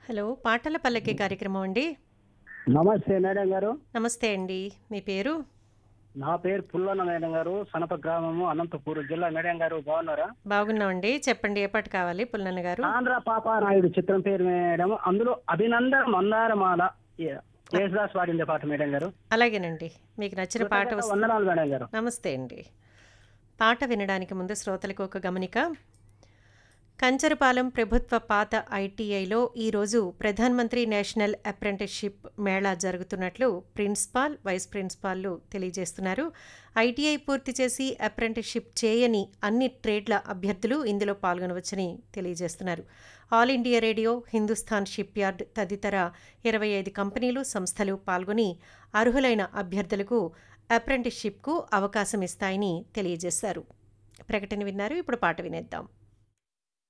hello పాటల పల్లకి కార్యక్రమం అండి నమస్తే మేడం గారు నమస్తే అండి మీ పేరు నా పేరు పుల్లన్న మేడం గారు సనప గ్రామము అనంతపూర్ జిల్లా మేడం గారు బాగున్నారా బాగున్నామండి చెప్పండి ఏ పాట కావాలి పుల్లన్న గారు ఆంధ్ర పాపానాయుడు చిత్రం పేరు మేడం అందులో అభినందన మందారమాల యేసుదాస్ పాడిందే పాట మేడం గారు అలాగేనండి మీకు నచ్చిన పాట వస్తుంది వందనాలు మేడం గారు నమస్తే అండి పాట వినడానికి ముందు శ్రోతలకు ఒక గమనిక కంచరపాలెం ప్రభుత్వ పాత ఐటీఐలో ఈరోజు ప్రధాన్ మంత్రి నేషనల్ అప్రెంటిస్షిప్ మేళా జరుగుతున్నట్లు ప్రిన్సిపాల్ వైస్ ప్రిన్సిపాల్లు తెలియజేస్తున్నారు ఐటీఐ పూర్తి చేసి అప్రెంటిస్షిప్ చేయని అన్ని ట్రేడ్ల అభ్యర్థులు ఇందులో పాల్గొనవచ్చని తెలియజేస్తున్నారు All India Radio Hindustan shipyard తదితర ఇరవై ఐదు కంపెనీలు సంస్థలు పాల్గొని అర్హులైన అభ్యర్థులకు అప్రెంటిస్షిప్కు అవకాశం ఇస్తాయని తెలియజేశారు ప్రకటన విన్నారు ఇప్పుడు పాట వినేద్దాం